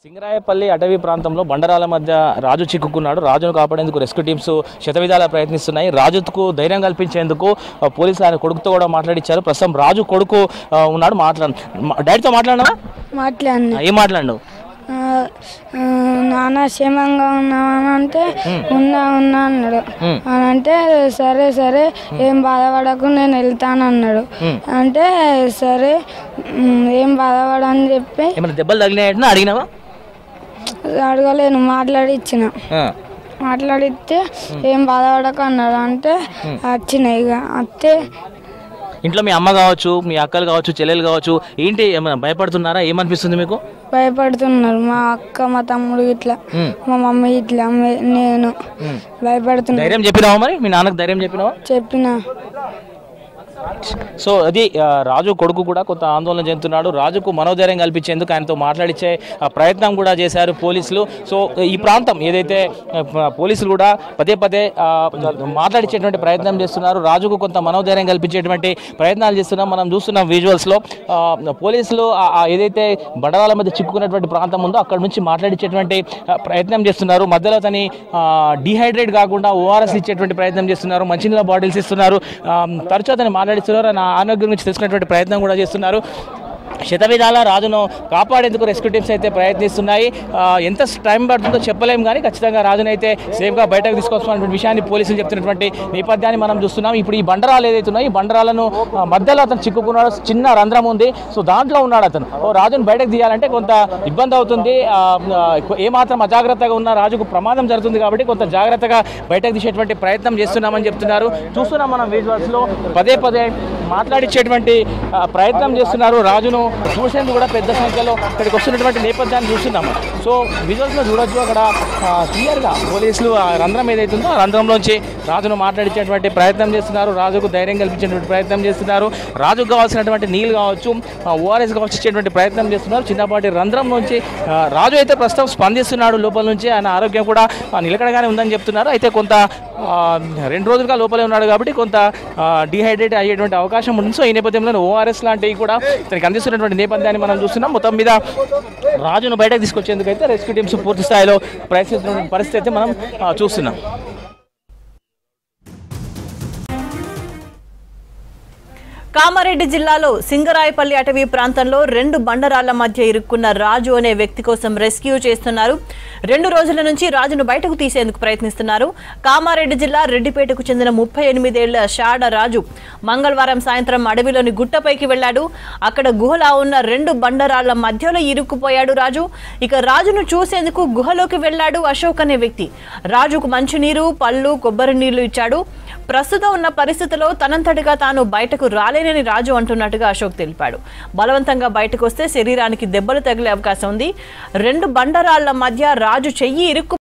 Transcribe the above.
సింగరాయపల్లి అటవీ ప్రాంతంలో బండరాల మధ్య రాజు చిక్కుకున్నాడు రాజును కాపాడేందుకు రెస్క్యూ టీమ్స్ శతవిధాలా ప్రయత్నిస్తున్నాయి రాజుకు ధైర్యం కల్పించేందుకు ఆ, పోలీసులు ఆయన కొడుకుతో కూడా మాట్లాడించారు ప్రస్తుతం రాజు కొడుకు ఆ, ఉన్నాడు మాట్లాడు మా- డాడీతో మాట్లాడినా మాట్లాడిన ఏం మాట్లాడు ఆ, ఆ, నాన్న క్షేమంగా ఉన్నామని అంటే ఉన్నా ఉన్నా అన్నాడు మ్. అని అంటే సరే సరే ఏం బాధపడకు నేను వెళ్తాను అన్నాడు మ్. అంటే సరే మ్, ఏం బాధపడని చెప్పి ఏమైనా దెబ్బలు తగిలినాయంటే అడిగినావా అడగలేను మాట్లాడి ఇచ్చిన ఆ. మాట్లాడితే ఏం బాధపడకు అన్నాడు అంటే వచ్చిన ఇక అత్తే ఇంట్లో మీ అమ్మ కావచ్చు మీ అక్కలు కావచ్చు చెల్లెలు కావచ్చు ఏంటి ఏమైనా భయపడుతున్నారా ఏమనిపిస్తుంది మీకు భయపడుతున్నారు మా అక్క మా తమ్ముడు ఇట్లా మ్. మా మమ్మీ ఇట్లా మే- నేను మ్. భయపడుతున్నా ధైర్యం చెప్పినావా మరి మీ నాన్నకు ధైర్యం చెప్పినావా చెప్పిన సో అది ఆ, రాజు కొడుకు కూడా కొంత ఆందోళన చెందుతున్నాడు రాజుకు మనోధైర్యం కల్పించేందుకు ఆయనతో మాట్లాడించే ఆ, ప్రయత్నం కూడా చేశారు పోలీసులు సో ఈ ప్రాంతం ఏదైతే ఆ, ప- పోలీసులు కూడా పదే పదే ఆ, మాట్లాడించేటువంటి ప్రయత్నం చేస్తున్నారు రాజుకు కొంత మనోధైర్యం కల్పించేటువంటి ప్రయత్నాలు చేస్తున్నాం మనం చూస్తున్నాం విజువల్స్లో పోలీసులు ఆ- ఆ ఏదైతే బండరాల మధ్య చిక్కుకున్నటువంటి ప్రాంతం ఉందో అక్కడ నుంచి మాట్లాడించేటువంటి ఆ, ప్రయత్నం చేస్తున్నారు మధ్యలో తని డిహైడ్రేట్ కాకుండా ఓఆర్ఎస్ ఇచ్చేటువంటి ప్రయత్నం చేస్తున్నారు మంచినీళ్ళ బాటిల్స్ ఇస్తున్నారు ఆ, తరచూ అతను మాట్లాడిస్తున్నారు ఆయన ఆరోగ్యం గురించి తెలుసుకునేటువంటి ప్రయత్నం కూడా చేస్తున్నారు శతవిధాల రాజును కాపాడేందుకు రెస్క్యూ టీమ్స్ అయితే ప్రయత్నిస్తున్నాయి ఆ, ఎంత టైం పడుతుందో చెప్పలేం కానీ ఖచ్చితంగా రాజును అయితే సేఫ్గా బయటకు తీసుకొస్తున్నటువంటి విషయాన్ని పోలీసులు చెప్తున్నటువంటి నేపథ్యాన్ని మనం చూస్తున్నాం ఇప్పుడు ఈ బండరాలు ఏదైతే ఉన్నాయో ఈ బండరాలను ఆ, మధ్యలో అతను చిక్కుకున్నాడు చిన్న రంధ్రం ఉంది సో దాంట్లో ఉన్నాడు అతను ఓ రాజును బయటకు తీయాలంటే కొంత ఇబ్బంది అవుతుంది ఆ, ఆ, ఏమాత్రం అజాగ్రత్తగా ఉన్న రాజుకు ప్రమాదం జరుగుతుంది కాబట్టి కొంత జాగ్రత్తగా బయటకు తీసేటువంటి ప్రయత్నం చేస్తున్నామని చెప్తున్నారు చూస్తున్నాం మనం విజువల్స్లో పదే పదే మాట్లాడించేటువంటి ఆ, ప్రయత్నం చేస్తున్నారు రాజును చూసేందుకు కూడా పెద్ద సంఖ్యలో ఇక్కడికి వస్తున్నటువంటి నేపథ్యాన్ని చూస్తున్నాము సో విజువల్స్లో చూడొచ్చు అక్కడ ఆ, క్లియర్గా పోలీసులు ఆ రంధ్రం ఏదైతే ఉందో ఆ రంధ్రంలోంచి రాజును మాట్లాడించేటువంటి ప్రయత్నం చేస్తున్నారు రాజుకు ధైర్యం కల్పించేటువంటి ప్రయత్నం చేస్తున్నారు రాజుకు కావాల్సినటువంటి నీళ్ళు కావచ్చు ఓఆర్ఎస్ కావచ్చు ఇచ్చేటువంటి ప్రయత్నం చేస్తున్నారు చిన్నపాటి రంధ్రం నుంచి ఆ, రాజు అయితే ప్రస్తుతం స్పందిస్తున్నాడు లోపల నుంచి ఆయన ఆరోగ్యం కూడా ఆ, నిలకడగానే ఉందని చెప్తున్నారు అయితే కొంత ఆ, రెండు రోజులుగా లోపలే ఉన్నాడు కాబట్టి కొంత డిహైడ్రేట్ అయ్యేటువంటి అవకాశం ఉంది సో ఈ నేపథ్యంలో ఓఆర్ఎస్ లాంటివి కూడా ఇతనికి అందిస్తున్నటువంటి నేపథ్యాన్ని మనం చూస్తున్నాం మొత్తం మీద రాజును బయటకు తీసుకొచ్చేందుకు అయితే రెస్క్యూ టీమ్స్ పూర్తి స్థాయిలో ప్రయత్నిస్తున్న పరిస్థితి అయితే మనం ఆ, చూస్తున్నాం కామారెడ్డి జిల్లాలో సింగరాయపల్లి అటవీ ప్రాంతంలో రెండు బండరాళ్ల మధ్య ఇరుక్కున్న రాజు అనే వ్యక్తి కోసం రెస్క్యూ చేస్తున్నారు రెండు రోజుల నుంచి రాజును బయటకు తీసేందుకు ప్రయత్నిస్తున్నారు కామారెడ్డి జిల్లా రెడ్డిపేటకు చెందిన ముప్పై ఎనిమిదేళ్ల షాడ రాజు మంగళవారం సాయంత్రం అడవిలోని గుట్టపైకి వెళ్లాడు అక్కడ గుహలా ఉన్న రెండు బండరాళ్ల మధ్యలో ఇరుక్కుపోయాడు రాజు ఇక రాజును చూసేందుకు గుహలోకి వెళ్లాడు అశోక్ అనే వ్యక్తి రాజుకు మంచినీరు పళ్ళు కొబ్బరి నీళ్లు ఇచ్చాడు ప్రస్తుతం ఉన్న పరిస్థితిలో తనంతటిగా తాను బయటకు రాలేనని రాజు అంటున్నట్టుగా అశోక్ తెలిపాడు బలవంతంగా బయటకు వస్తే శరీరానికి దెబ్బలు తగిలే అవకాశం ఉంది రెండు బండరాళ్ల మధ్య రాజు చెయ్యి ఇరుక్కు